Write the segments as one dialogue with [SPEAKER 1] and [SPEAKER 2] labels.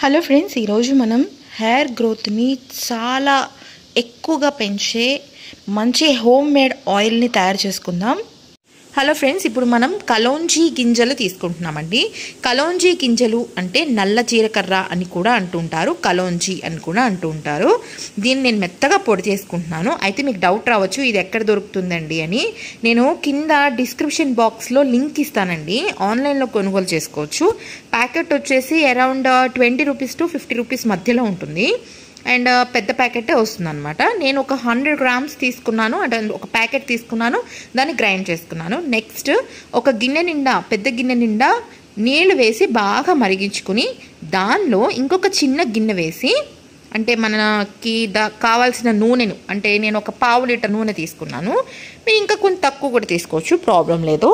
[SPEAKER 1] hello friends ఈరోజు మనం hair గ్రోత్ని చాలా ఎక్కువగా పెంచే మంచి హోమ్ మేడ్ ఆయిల్ని తయారు చేసుకుందాం హలో ఫ్రెండ్స్ ఇప్పుడు మనం కలోంజీ గింజలు తీసుకుంటున్నామండి కలోంజీ గింజలు అంటే నల్ల జీలకర్ర అని కూడా అంటుంటారు కలోంజీ అని కూడా అంటూ ఉంటారు దీన్ని నేను మెత్తగా పొడి చేసుకుంటున్నాను అయితే మీకు డౌట్ రావచ్చు ఇది ఎక్కడ దొరుకుతుందండి అని నేను కింద డిస్క్రిప్షన్ బాక్స్లో లింక్ ఇస్తానండి ఆన్లైన్లో కొనుగోలు చేసుకోవచ్చు ప్యాకెట్ వచ్చేసి around twenty rupees to fifty rupees మధ్యలో ఉంటుంది అండ్ పెద్ద ప్యాకెటే వస్తుంది అనమాట నేను ఒక హండ్రెడ్ గ్రామ్స్ తీసుకున్నాను అంటే ఒక ప్యాకెట్ తీసుకున్నాను దాన్ని గ్రైండ్ చేసుకున్నాను నెక్స్ట్ ఒక గిన్నె నిండా పెద్ద గిన్నె నిండా నీళ్లు వేసి బాగా మరిగించుకుని దానిలో ఇంకొక చిన్న గిన్నె వేసి అంటే మనకి దా కావాల్సిన నూనెను అంటే నేను ఒక పావు లీటర్ నూనె తీసుకున్నాను మీరు ఇంకా కొంచెం తక్కువ కూడా తీసుకోవచ్చు ప్రాబ్లం లేదు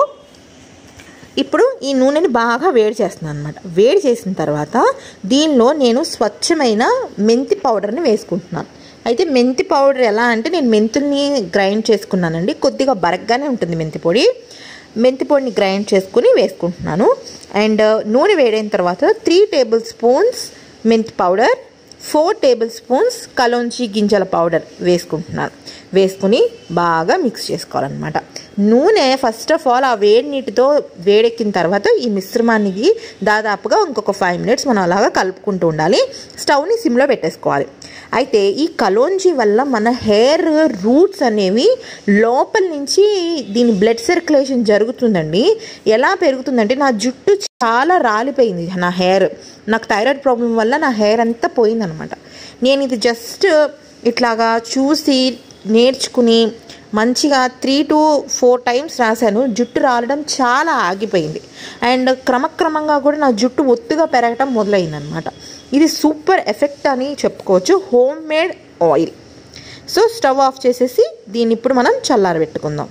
[SPEAKER 1] ఇప్పుడు ఈ నూనెని బాగా వేడి చేస్తున్నాను అనమాట వేడి చేసిన తర్వాత దీనిలో నేను స్వచ్ఛమైన మెంతి పౌడర్ని వేసుకుంటున్నాను అయితే మెంతి పౌడర్ ఎలా అంటే నేను మెంతుల్ని గ్రైండ్ చేసుకున్నానండి కొద్దిగా బరగ్గానే ఉంటుంది మెంతి పొడి మెంతి పొడిని గ్రైండ్ చేసుకుని వేసుకుంటున్నాను అండ్ నూనె వేడైన తర్వాత త్రీ టేబుల్ స్పూన్స్ మెంతి పౌడర్ ఫోర్ టేబుల్ స్పూన్స్ కలోంచి గింజల పౌడర్ వేసుకుంటున్నాను వేసుకుని బాగా మిక్స్ చేసుకోవాలన్నమాట నూనె ఫస్ట్ ఆఫ్ ఆల్ ఆ వేడి నీటితో వేడెక్కిన తర్వాత ఈ మిశ్రమానికి దాదాపుగా ఇంకొక ఫైవ్ మినిట్స్ మనం అలాగా కలుపుకుంటూ ఉండాలి స్టవ్ని సిమ్లో పెట్టేసుకోవాలి అయితే ఈ కలోంజీ వల్ల మన హెయిర్ రూట్స్ అనేవి లోపల నుంచి దీని బ్లడ్ సర్క్యులేషన్ జరుగుతుందండి ఎలా పెరుగుతుందంటే నా జుట్టు చాలా రాలిపోయింది నా హెయిర్ నాకు థైరాయిడ్ ప్రాబ్లం వల్ల నా హెయిర్ అంతా పోయిందనమాట నేను ఇది జస్ట్ ఇట్లాగా చూసి నేర్చుకుని మంచిగా త్రీ టు ఫోర్ టైమ్స్ రాశాను జుట్టు రాలడం చాలా ఆగిపోయింది అండ్ క్రమక్రమంగా కూడా నా జుట్టు ఒత్తుగా పెరగటం మొదలైందనమాట ఇది సూపర్ ఎఫెక్ట్ అని చెప్పుకోవచ్చు homemade oil so stove off చేసేసి దీన్ని ఇప్పుడు మనం చల్లారబెట్టుకుందాం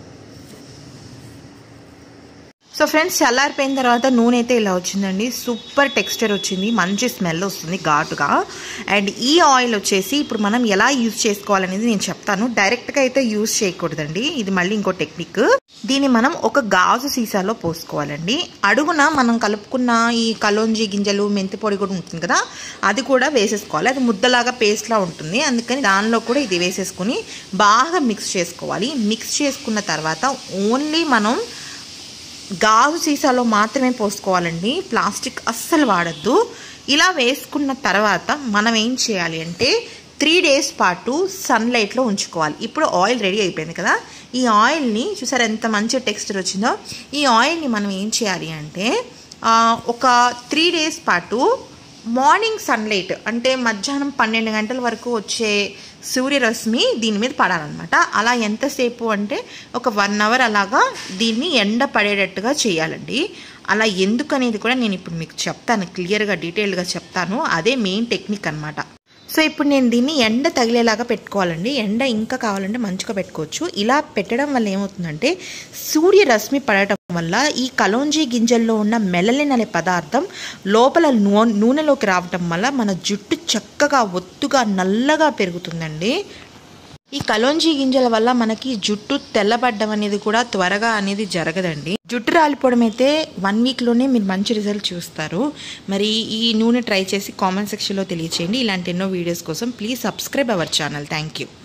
[SPEAKER 1] సో ఫ్రెండ్స్ చల్లారిపోయిన తర్వాత నూనె అయితే ఇలా వచ్చిందండి సూపర్ టెక్స్చర్ వచ్చింది మంచి స్మెల్ వస్తుంది ఘాటుగా అండ్ ఈ ఆయిల్ వచ్చేసి ఇప్పుడు మనం ఎలా యూజ్ చేసుకోవాలనేది నేను చెప్తాను డైరెక్ట్గా అయితే యూజ్ చేయకూడదండి ఇది మళ్ళీ ఇంకో టెక్నిక్ దీన్ని మనం ఒక గాజు సీసాలో పోసుకోవాలండి అడుగున మనం కలుపుకున్న ఈ కలోంజీ గింజలు మెంతి పొడి కూడా ఉంటుంది కదా అది కూడా వేసేసుకోవాలి అది ముద్దలాగా పేస్ట్లా ఉంటుంది అందుకని దానిలో కూడా ఇది వేసేసుకుని బాగా మిక్స్ చేసుకోవాలి మిక్స్ చేసుకున్న తర్వాత ఓన్లీ మనం గాజు సీసాలో మాత్రమే పోసుకోవాలండి ప్లాస్టిక్ అస్సలు వాడద్దు ఇలా వేసుకున్న తర్వాత మనం ఏం చేయాలి అంటే త్రీ డేస్ పాటు సన్లైట్లో ఉంచుకోవాలి ఇప్పుడు ఆయిల్ రెడీ అయిపోయింది కదా ఈ ఆయిల్ని చూసారు ఎంత మంచి టెక్స్చర్ వచ్చిందో ఈ ఆయిల్ని మనం ఏం చేయాలి అంటే ఒక త్రీ డేస్ పాటు మార్నింగ్ సన్లైట్ అంటే మధ్యాహ్నం పన్నెండు గంటల వరకు వచ్చే సూర్యరశ్మి దీని మీద పడాలన్నమాట అలా ఎంతసేపు అంటే ఒక వన్ అవర్ అలాగా దీన్ని ఎండ పడేటట్టుగా చేయాలండి అలా ఎందుకు అనేది కూడా నేను ఇప్పుడు మీకు చెప్తాను క్లియర్గా డీటెయిల్గా చెప్తాను అదే మెయిన్ టెక్నిక్ అనమాట సో ఇప్పుడు నేను దీన్ని ఎండ తగిలేలాగా పెట్టుకోవాలండి ఎండ ఇంకా కావాలంటే మంచిగా పెట్టుకోవచ్చు ఇలా పెట్టడం వల్ల ఏమవుతుందంటే సూర్యరశ్మి పడటం వల్ల ఈ కలోంజీ గింజల్లో ఉన్న మెలలిన్ అనే పదార్థం లోపల నూనెలోకి రావటం వల్ల మన జుట్టు చక్కగా ఒత్తుగా నల్లగా పెరుగుతుందండి ఈ కలోంజీ గింజల వల్ల మనకి జుట్టు తెల్లబడ్డం అనేది కూడా త్వరగా అనేది జరగదండి జుట్టు రాలిపోవడం అయితే వన్ వీక్లోనే మీరు మంచి రిజల్ట్ చూస్తారు మరి ఈ నూనె ట్రై చేసి కామెంట్ సెక్షన్లో తెలియచేయండి ఇలాంటి ఎన్నో వీడియోస్ కోసం please subscribe our channel thank you